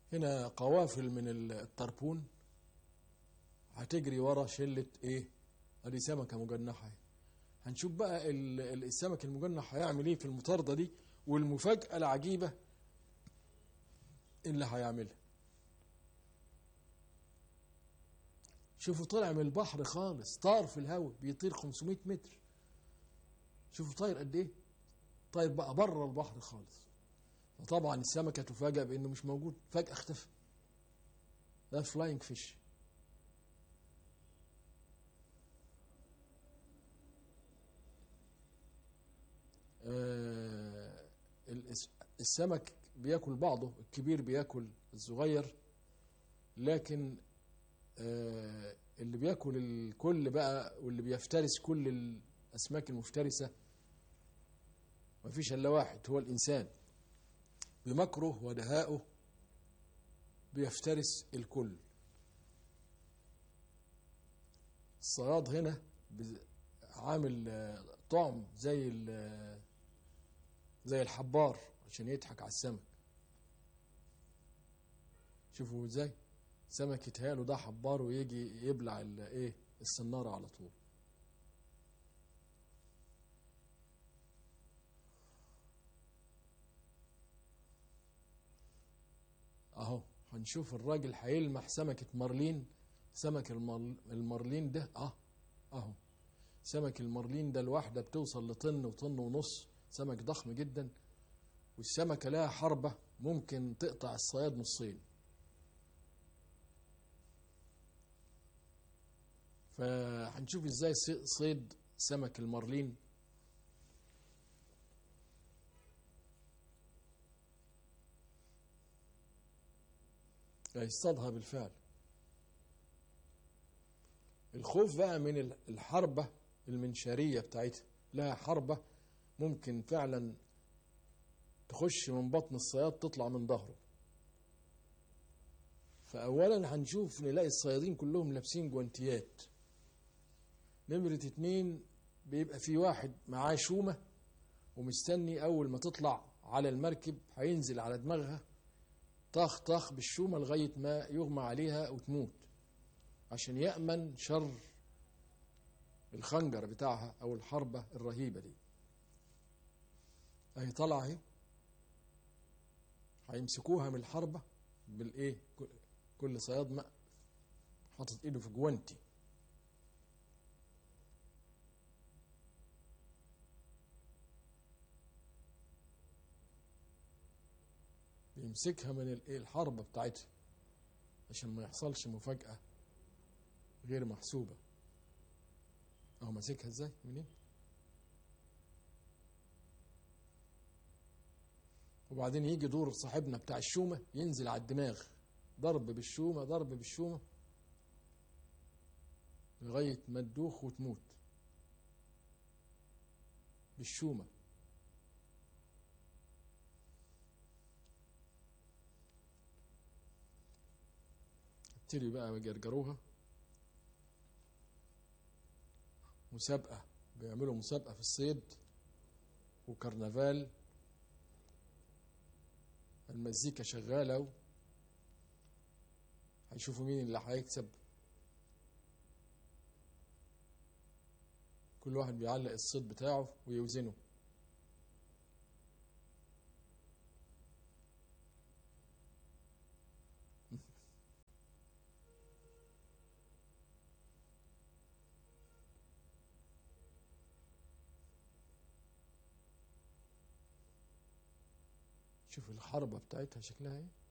هنا قوافل من الطربون هتجري ورا شلة ايه ادي سمكة مجنحة اهي. هنشوف بقى ال- ال- السمك المجنح هيعمل ايه في المطاردة دي والمفاجأة العجيبة اللي هيعملها شوفوا طلع من البحر خالص طار في الهواء بيطير 500 متر شوفوا طاير قد ايه طاير بقى بره البحر خالص وطبعا السمكة تفاجأ بانه مش موجود فجأة اختفى ده فلاينج فيش آه، الس- السمك بياكل بعضه الكبير بياكل الصغير لكن آه، اللي بياكل الكل بقى واللي بيفترس كل الاسماك المفترسه مفيش الا واحد هو الانسان بمكره ودهائه بيفترس الكل الصياد هنا بز- عامل آه، طعم زي ال- زي الحبار عشان يضحك على السمك شوفوا ازاي سمك يتهيأله ده حبار ويجي يبلع ال- ايه السنارة على طول اهو هنشوف الراجل هيلمح سمكة مارلين سمك المر- المارلين ده اه اهو سمك المارلين ده الواحدة بتوصل لطن وطن ونص سمك ضخم جدا والسمكة لها حربة ممكن تقطع الصياد نصين فهنشوف ازاي صي- صيد سمك المارلين هيصطادها بالفعل الخوف بقى من ال- الحربة المنشارية بتاعتها لها حربة ممكن فعلا تخش من بطن الصياد تطلع من ظهره فأولا هنشوف نلاقي الصيادين كلهم لابسين جوانتيات نمرة اتنين بيبقى في واحد معاه شومة ومستني أول ما تطلع على المركب هينزل على دماغها طخ طخ بالشومة لغاية ما يغمى عليها وتموت عشان يأمن شر الخنجر بتاعها أو الحربة الرهيبة دي أهي طالعة أهي هيمسكوها من الحربة بالإيه كل- كل صياد ماء حاطط إيده في جوانتي بيمسكها من الايه الحربة بتاعتها عشان ما يحصلش مفاجأة غير محسوبة اهو ماسكها ازاي منين وبعدين يجي دور صاحبنا بتاع الشومة ينزل على الدماغ ضرب بالشومة ضرب بالشومة لغاية ما تدوخ وتموت بالشومة ابتدي بقى يجرجروها مسابقة بيعملوا مسابقة في الصيد وكرنفال المزيكا شغالة و- هيشوفوا مين اللي هيكسب كل واحد بيعلق الصيد بتاعه ويوزنه شوف الحربة بتاعتها شكلها ايه